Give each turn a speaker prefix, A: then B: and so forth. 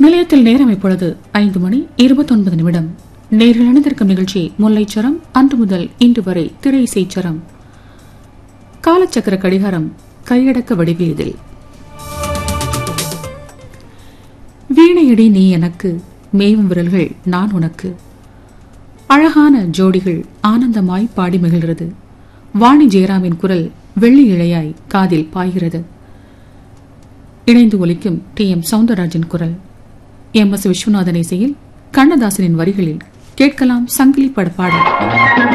A: நிலையத்தில் நேரம் இப்பொழுது ஐந்து மணி இருபத்தொன்பது நிமிடம் நேரில் அணிந்திருக்கும் நிகழ்ச்சி முல்லைச்சரம் அன்று முதல் இன்று வரை திரை இசைச்சரம் காலச்சக்கர கடிகாரம் கையடக்க வடிவியதில் வீணையடி நீ எனக்கு மேவும் விரல்கள் நான் உனக்கு அழகான ஜோடிகள் ஆனந்தமாய் பாடி மகிழ்கிறது வாணி ஜெயராமின் குரல் வெள்ளி இழையாய் காதில் பாய்கிறது இணைந்து ஒலிக்கும் டி எம் சவுந்தரராஜன் குரல் எம் எஸ் விஸ்வநாதன் இசையில் கண்ணதாசனின் வரிகளில் கேட்கலாம் சங்கிலி பட பாடல்